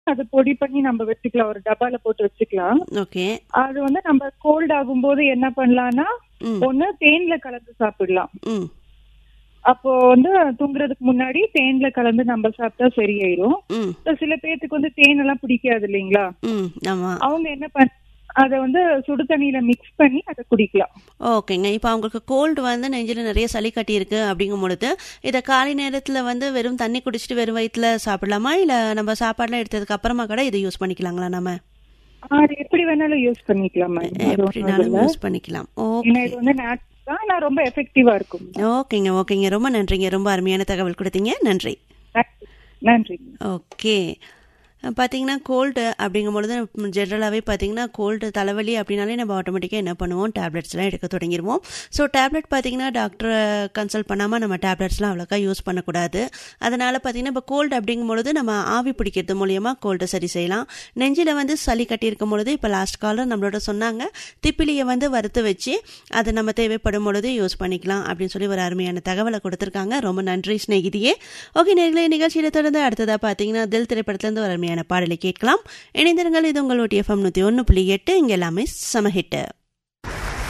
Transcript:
அது பொடி பண்ணி நம்ம வச்சுக்கலாம் ஒரு டப்பால போட்டு வச்சுக்கலாம் ஓகே அது வந்து நம்ம கோல்ட் ஆகும்போது என்ன பண்ணலாம்னா ம் ஒண்ணு தேன்ல கலந்து சாப்பிடலாம் ம் அப்போ வந்து தூங்குறதுக்கு முன்னாடி தேன்ல கலந்து நம்ம சாப்பிட்டா சரியாயிரும் ம் இப்ப சில பேர்த்துக்கு வந்து தேன் எல்லாம் பிடிக்காது இல்லைங்களா ம் ஆமாம் அவங்க என்ன பண்ண அத வந்து சுடு தண்ணியில மிக்ஸ் பண்ணி அதை குடிக்கலாம் ஓகேங்க இப்போ அவங்களுக்கு கோல்டு வந்து நெஞ்சில் நிறைய சளி கட்டி இருக்கு அப்படிங்கும் பொழுது இதை காலை நேரத்தில் வந்து வெறும் தண்ணி குடிச்சிட்டு வெறும் வயிற்றுல சாப்பிடலாமா இல்லை நம்ம சாப்பாடுலாம் எடுத்ததுக்கு அப்புறமா கூட இதை யூஸ் பண்ணிக்கலாங்களா நம்ம அது எப்படி வேணாலும் யூஸ் பண்ணிக்கலாம் ma'am. அது ஒண்ணும் எப்படினாலும் இல்ல. யூஸ் பண்ணிக்கலாம் ஓகே ஏன்னா இது வந்து நேச்சுரல் தான் நான் ரொம்ப எஃபெக்டிவா இருக்கும் ஓகேங்க ஓகேங்க ரொம்ப நன்றிங்க ரொம்ப அருமையான தகவல் கொடுத்தீங்க நன்றி நன்றி. நன்றி ஓகே பார்த்தீங்கன்னா கோல்டு அப்படிங்கும் பொழுது ஜென்ரலாகவே பார்த்தீங்கன்னா கோல்டு தலைவலி அப்படின்னாலே நம்ம ஆட்டோமேட்டிக்காக என்ன பண்ணுவோம் டேப்லெட்ஸ்லாம் எடுக்க தொடங்கிடுவோம் ஸோ டேப்லெட் பார்த்தீங்கன்னா டாக்டரை கன்சல்ட் பண்ணாமல் நம்ம டேப்லெட்ஸ்லாம் அவ்வளோக்கா யூஸ் பண்ணக்கூடாது அதனால் பார்த்தீங்கன்னா இப்போ கோல்டு அப்படிங்கும் பொழுது நம்ம ஆவி பிடிக்கிறது மூலியமாக கோல்டை சரி செய்யலாம் நெஞ்சில் வந்து சளி கட்டியிருக்கும் பொழுது இப்போ லாஸ்ட் காலர் நம்மளோட சொன்னாங்க திப்பிலியை வந்து வறுத்து வச்சு அதை நம்ம தேவைப்படும் பொழுது யூஸ் பண்ணிக்கலாம் அப்படின்னு சொல்லி ஒரு அருமையான தகவலை கொடுத்துருக்காங்க ரொம்ப நன்றி ஸ்நேகிதியே ஓகே நேர்களே நிகழ்ச்சியில் தொடர்ந்து அடுத்ததாக பார்த்தீங்கன்னா தில் திரைப்படத்துலேருந்து ஒரு அருமையான பாடலை கேட்கலாம் இணைந்திருங்கள் இது உங்கள் ஓடிஎஃப்எம் நூற்றி ஒன்று புள்ளி எட்டு இங்கே எல்லாமே சமஹிட்டு